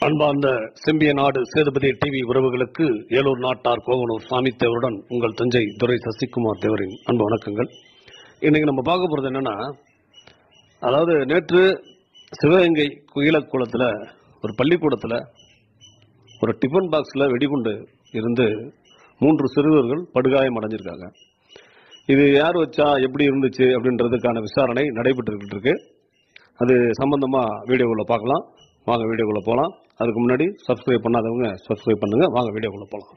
அன்பார்ந்த செம்பிய நாடு சேதுபதி டிவி உறவுகளுக்கு ஏலூர் நாட்டார் கோவனூர் சாமி தேவருடன் உங்கள் தஞ்சை துரை சசிகுமார் தேவரின் அன்பு வணக்கங்கள் இன்னைக்கு நம்ம பார்க்க போறது என்னன்னா அதாவது நேற்று சிவகங்கை குயிலக்குளத்துல ஒரு பள்ளிக்கூடத்துல ஒரு டிஃபன் பாக்ஸ்ல வெடிகுண்டு இருந்து மூன்று சிறுவர்கள் படுகாயம் அடைஞ்சிருக்காங்க இது யார் வச்சா எப்படி இருந்துச்சு அப்படின்றதுக்கான விசாரணை நடைபெற்றுக்கிட்டு இருக்கு அது சம்பந்தமா வீடியோக்குள்ள பார்க்கலாம் வாங்க வீடியோக்குள்ள போகலாம் அதுக்கு முன்னாடி சப்ஸ்கிரைப் பண்ணாதவங்க சப்ஸ்கிரைப் பண்ணுங்க வாங்க வீடியோக்குள்ள போகலாம்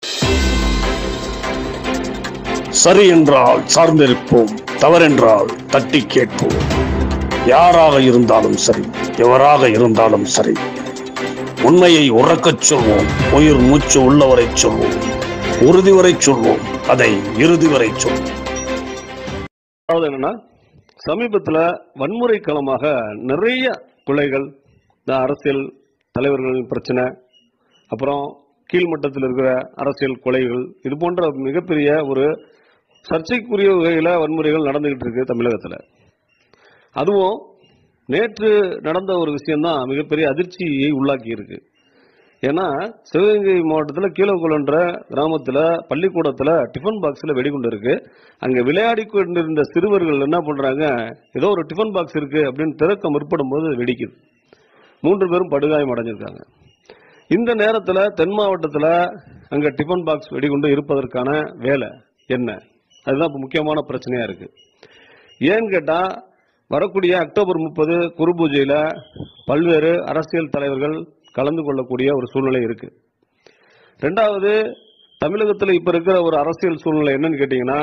சரி என்றால் சார்ந்திருப்போம் தவறென்றால் தட்டி கேட்போம் யாராக இருந்தாலும் சரி எவராக இருந்தாலும் சரி உண்மையை உறக்கச் சொல்வோம் உயிர் மூச்சு உள்ளவரை சொல்வோம் உறுதி வரை சொல்வோம் அதை இறுதி வரை சொல்வோம் அதாவது என்னன்னா சமீபத்தில் வன்முறை களமாக நிறைய கொலைகள் இந்த அரசியல் தலைவர்களின் பிரச்சனை அப்புறம் கீழ்மட்டத்தில் இருக்கிற அரசியல் கொலைகள் இது போன்ற மிகப்பெரிய ஒரு சர்ச்சைக்குரிய வகையில் வன்முறைகள் நடந்துகிட்டு இருக்கு தமிழகத்தில் அதுவும் நேற்று நடந்த ஒரு விஷயம்தான் மிகப்பெரிய அதிர்ச்சியை உள்ளாக்கி இருக்கு ஏன்னா சிவகங்கை மாவட்டத்தில் கீழக்குளன்ற கிராமத்தில் பள்ளிக்கூடத்தில் டிஃபன் பாக்ஸில் வெடிகுண்டு இருக்கு அங்கே விளையாடி கொண்டிருந்த சிறுவர்கள் என்ன பண்ணுறாங்க ஏதோ ஒரு டிஃபன் பாக்ஸ் இருக்கு அப்படின்னு திறக்க முற்படும் போது வெடிக்குது மூன்று பேரும் படுகாயம் அடைஞ்சிருக்காங்க இந்த நேரத்தில் தென் மாவட்டத்தில் அங்கே டிஃபன் பாக்ஸ் வெடிகுண்டு இருப்பதற்கான வேலை என்ன அதுதான் இப்போ முக்கியமான பிரச்சனையாக இருக்கு ஏன்னு கேட்டால் வரக்கூடிய அக்டோபர் முப்பது குரு பூஜையில் பல்வேறு அரசியல் தலைவர்கள் கலந்து கொள்ளக்கூடிய ஒரு சூழ்நிலை இருக்கு ரெண்டாவது தமிழகத்தில் இப்போ இருக்கிற ஒரு அரசியல் சூழ்நிலை என்னன்னு கேட்டிங்கன்னா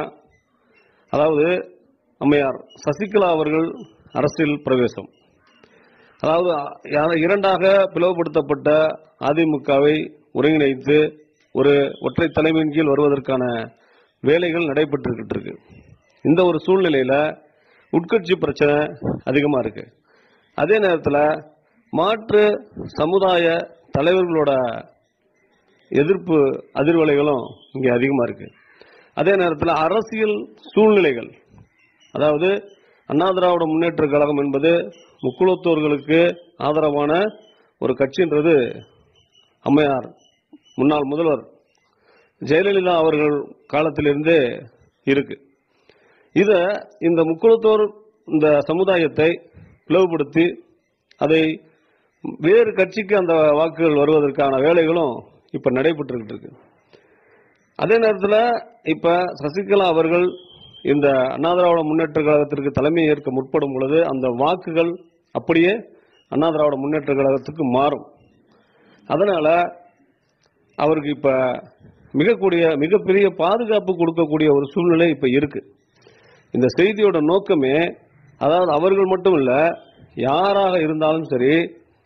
அதாவது அம்மையார் சசிகலா அவர்கள் அரசியல் பிரவேசம் அதாவது யா- இரண்டாக பிளவுபடுத்தப்பட்ட அதிமுகவை ஒருங்கிணைத்து ஒரு ஒற்றை தலைமையின் கீழ் வருவதற்கான வேலைகள் நடைபெற்றுக்கிட்டு இருக்கு இந்த ஒரு சூழ்நிலையில உட்கட்சி பிரச்சனை அதிகமா இருக்கு அதே நேரத்தில் மாற்று சமுதாய தலைவர்களோட எதிர்ப்பு அதிர்வலைகளும் இங்கே அதிகமா இருக்கு அதே நேரத்தில் அரசியல் சூழ்நிலைகள் அதாவது அண்ணா திராவிட முன்னேற்ற கழகம் என்பது முக்குளத்தோர்களுக்கு ஆதரவான ஒரு கட்சின்றது அம்மையார் முன்னாள் முதல்வர் ஜெயலலிதா அவர்கள் காலத்திலிருந்தே இருக்கு இத இந்த முக்குளத்தோர் இந்த சமுதாயத்தை பிளவுபடுத்தி அதை வேறு கட்சிக்கு அந்த வாக்குகள் வருவதற்கான வேலைகளும் இப்ப நடைபெற்றுக்கிட்டு இருக்கு அதே நேரத்தில் இப்ப சசிகலா அவர்கள் இந்த அண்ணா திராவிட முன்னேற்ற கழகத்திற்கு தலைமை ஏற்க முற்படும் பொழுது அந்த வாக்குகள் அப்படியே அண்ணா திராவிட முன்னேற்ற கழகத்துக்கு மாறும் அதனால அவருக்கு இப்ப மிகக்கூடிய மிகப்பெரிய பாதுகாப்பு கொடுக்கக்கூடிய ஒரு சூழ்நிலை இப்ப இருக்கு இந்த செய்தியோட நோக்கமே அதாவது அவர்கள் மட்டும் இல்ல யாராக இருந்தாலும் சரி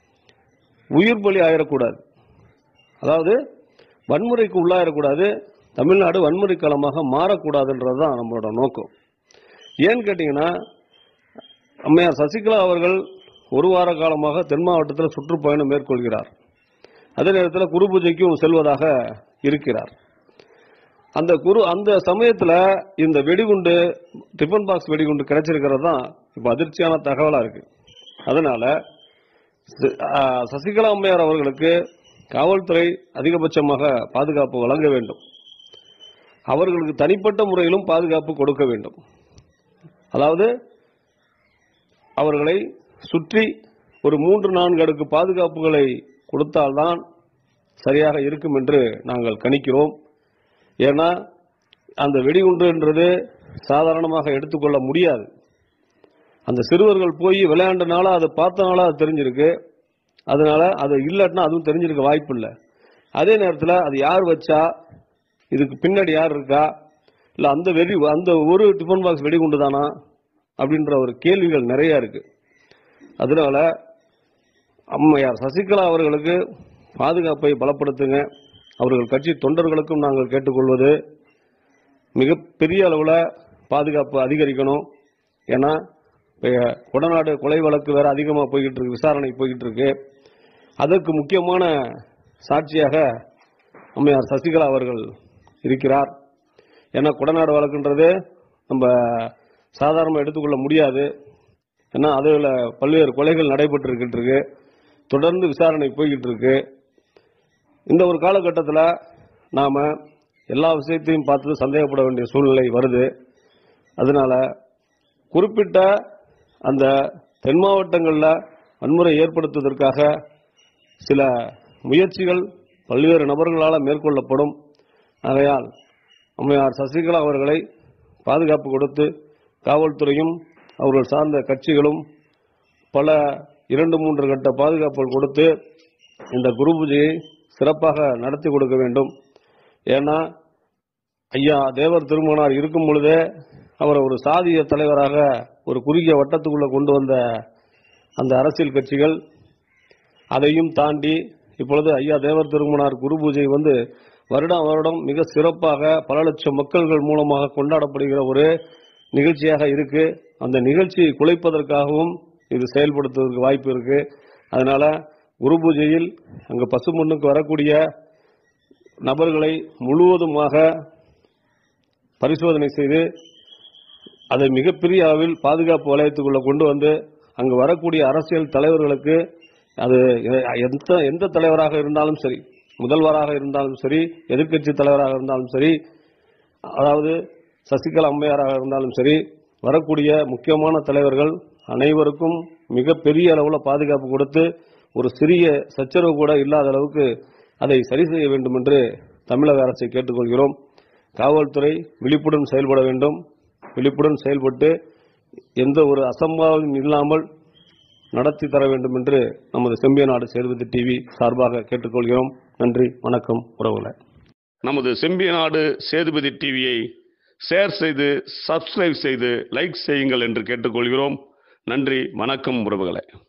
உயிர் பலி ஆயிடக்கூடாது அதாவது வன்முறைக்கு உள்ளாயிடக்கூடாது தமிழ்நாடு வன்முறை களமாக மாறக்கூடாதுன்றது தான் நம்மளோட நோக்கம் ஏன்னு கேட்டிங்கன்னா அம்மையார் சசிகலா அவர்கள் ஒரு வார காலமாக தென் மாவட்டத்தில் சுற்றுப்பயணம் மேற்கொள்கிறார் அதே நேரத்தில் குரு பூஜைக்கும் செல்வதாக இருக்கிறார் அந்த குரு அந்த சமயத்தில் இந்த வெடிகுண்டு டிஃபன் பாக்ஸ் வெடிகுண்டு கிடைச்சிருக்கிறது தான் இப்போ அதிர்ச்சியான தகவலாக இருக்கு அதனால சி- ஆ, சசிகலா அம்மையார் அவர்களுக்கு காவல்துறை அதிகபட்சமாக பாதுகாப்பு வழங்க வேண்டும் அவர்களுக்கு தனிப்பட்ட முறையிலும் பாதுகாப்பு கொடுக்க வேண்டும் அதாவது அவர்களை சுற்றி ஒரு மூன்று நான்கு அடுக்கு பாதுகாப்புகளை கொடுத்தால்தான் சரியாக இருக்கும் என்று நாங்கள் கணிக்கிறோம் ஏன்னா அந்த வெடிகுண்டுன்றது சாதாரணமாக எடுத்துக்கொள்ள முடியாது அந்த சிறுவர்கள் போய் விளையாண்டனால அதை பார்த்தனால அது தெரிஞ்சிருக்கு அதனால அது இல்லாட்டினா அதுவும் தெரிஞ்சிருக்க வாய்ப்பு இல்லை அதே நேரத்தில் அது யார் வச்சா இதுக்கு பின்னாடி யார் இருக்கா இல்லை அந்த வெடி அந்த ஒரு டிஃபன் பாக்ஸ் வெடிகுண்டு தானா அப்படின்ற ஒரு கேள்விகள் நிறைய இருக்கு அதனால அம்மையார் சசிகலா அவர்களுக்கு பாதுகாப்பை பலப்படுத்துங்க அவர்கள் கட்சி தொண்டர்களுக்கும் நாங்கள் கேட்டுக்கொள்வது மிகப்பெரிய அளவில் பாதுகாப்பு அதிகரிக்கணும் ஏன்னா இப்ப கொடநாடு கொலை வழக்கு வேற அதிகமாக போய்கிட்டு இருக்கு விசாரணை போய்கிட்டு இருக்கு அதற்கு முக்கியமான சாட்சியாக அம்மையார் சசிகலா அவர்கள் இருக்கிறார் ஏன்னா கொடநாடு வழக்குன்றது நம்ம சாதாரணமாக எடுத்துக்கொள்ள முடியாது ஏன்னா அதில் பல்வேறு கொலைகள் நடைபெற்று இருக்கு தொடர்ந்து விசாரணை போய்கிட்டு இருக்கு இந்த ஒரு காலகட்டத்தில் நாம் எல்லா விஷயத்தையும் பார்த்து சந்தேகப்பட வேண்டிய சூழ்நிலை வருது அதனால குறிப்பிட்ட அந்த தென் மாவட்டங்களில் வன்முறை ஏற்படுத்துவதற்காக சில முயற்சிகள் பல்வேறு நபர்களால் மேற்கொள்ளப்படும் ஆகையால் அம்மையார் சசிகலா அவர்களை பாதுகாப்பு கொடுத்து காவல்துறையும் அவர்கள் சார்ந்த கட்சிகளும் பல இரண்டு மூன்று கட்ட பாதுகாப்புகள் கொடுத்து இந்த குரு பூஜையை சிறப்பாக நடத்தி கொடுக்க வேண்டும் ஏன்னா ஐயா தேவர் திருமணார் இருக்கும் பொழுதே அவரை ஒரு சாதிய தலைவராக ஒரு குறுகிய வட்டத்துக்குள்ள கொண்டு வந்த அந்த அரசியல் கட்சிகள் அதையும் தாண்டி இப்பொழுது ஐயா தேவர் திருமணார் குரு பூஜை வந்து வருடம் வருடம் மிக சிறப்பாக பல லட்சம் மக்கள்கள் மூலமாக கொண்டாடப்படுகிற ஒரு நிகழ்ச்சியாக இருக்கு அந்த நிகழ்ச்சியை குலைப்பதற்காகவும் இது செயல்படுத்துவதற்கு வாய்ப்பு இருக்கு அதனால குரு பூஜையில் அங்கு பசுமண்ணுக்கு வரக்கூடிய நபர்களை முழுவதுமாக பரிசோதனை செய்து அதை மிகப்பெரிய அளவில் பாதுகாப்பு வலயத்துக்குள்ள கொண்டு வந்து அங்கு வரக்கூடிய அரசியல் தலைவர்களுக்கு அது எந்த எந்த தலைவராக இருந்தாலும் சரி முதல்வராக இருந்தாலும் சரி எதிர்க்கட்சி தலைவராக இருந்தாலும் சரி அதாவது சசிகலா அம்மையாராக இருந்தாலும் சரி வரக்கூடிய முக்கியமான தலைவர்கள் அனைவருக்கும் மிகப்பெரிய அளவில் பாதுகாப்பு கொடுத்து ஒரு சிறிய சச்சரவு கூட இல்லாத அளவுக்கு அதை சரி செய்ய வேண்டும் என்று தமிழக அரசை கேட்டுக்கொள்கிறோம் காவல்துறை விழிப்புடன் செயல்பட வேண்டும் விழிப்புடன் செயல்பட்டு எந்த ஒரு அசம்பாவிதம் இல்லாமல் நடத்தி தர வேண்டும் என்று நமது செம்பியநாடு சேதுபதி டிவி சார்பாக கேட்டுக்கொள்கிறோம் நன்றி வணக்கம் உறவுகளை நமது செம்பியநாடு சேதுபதி டிவியை ஷேர் செய்து சப்ஸ்கிரைப் செய்து லைக் செய்யுங்கள் என்று கேட்டுக்கொள்கிறோம் நன்றி வணக்கம் உறவுகளை